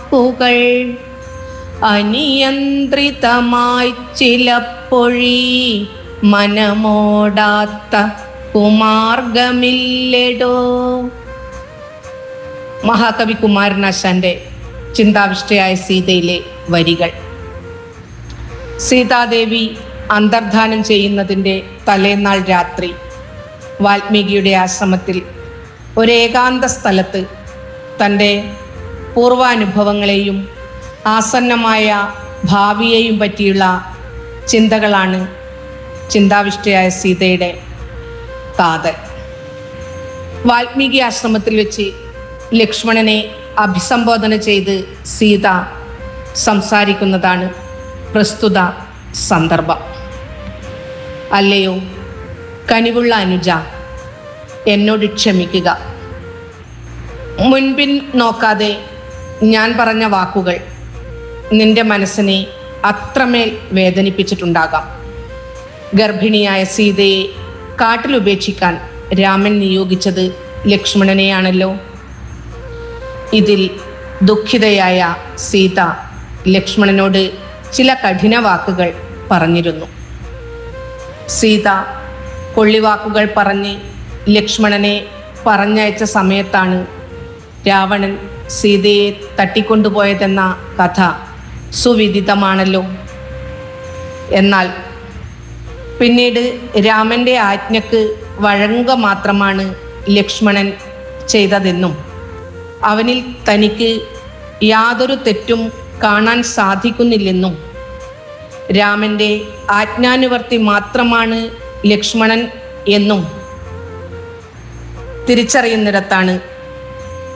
വാക്കുകൾ അനിയന്ത്രിതമായി ചിലപ്പൊഴി മനമോടാത്ത കുമാർഗമില്ലെടോ മഹാകവി കുമാരനാശാന്റെ ചിന്താവിഷ്ടയായ സീതയിലെ വരികൾ സീതാദേവി അന്തർധാനം ചെയ്യുന്നതിൻ്റെ തലേന്നാൾ രാത്രി വാൽമീകിയുടെ ആശ്രമത്തിൽ ഒരു ഏകാന്ത സ്ഥലത്ത് തൻ്റെ പൂർവാനുഭവങ്ങളെയും ആസന്നമായ ഭാവിയെയും പറ്റിയുള്ള ചിന്തകളാണ് ചിന്താവിഷ്ടയായ സീതയുടെ കാതൽ വാൽമീകി ആശ്രമത്തിൽ വെച്ച് ലക്ഷ്മണനെ അഭിസംബോധന ചെയ്ത് സീത സംസാരിക്കുന്നതാണ് പ്രസ്തുത സന്ദർഭം അല്ലയോ കനിവുള്ള അനുജ എന്നോട് ക്ഷമിക്കുക മുൻപിൻ നോക്കാതെ ഞാൻ പറഞ്ഞ വാക്കുകൾ നിന്റെ മനസ്സിനെ അത്രമേൽ വേദനിപ്പിച്ചിട്ടുണ്ടാകാം ഗർഭിണിയായ സീതയെ കാട്ടിൽ ഉപേക്ഷിക്കാൻ രാമൻ നിയോഗിച്ചത് ലക്ഷ്മണനെയാണല്ലോ ഇതിൽ ദുഃഖിതയായ സീത ലക്ഷ്മണനോട് ചില കഠിന വാക്കുകൾ പറഞ്ഞിരുന്നു സീത കൊള്ളിവാക്കുകൾ പറഞ്ഞ് ലക്ഷ്മണനെ പറഞ്ഞയച്ച സമയത്താണ് രാവണൻ സീതയെ തട്ടിക്കൊണ്ടുപോയതെന്ന കഥ സുവിദിതമാണല്ലോ എന്നാൽ പിന്നീട് രാമന്റെ ആജ്ഞക്ക് വഴങ്ങുക മാത്രമാണ് ലക്ഷ്മണൻ ചെയ്തതെന്നും അവനിൽ തനിക്ക് യാതൊരു തെറ്റും കാണാൻ സാധിക്കുന്നില്ലെന്നും രാമന്റെ ആജ്ഞാനുവർത്തി മാത്രമാണ് ലക്ഷ്മണൻ എന്നും തിരിച്ചറിയുന്നിടത്താണ്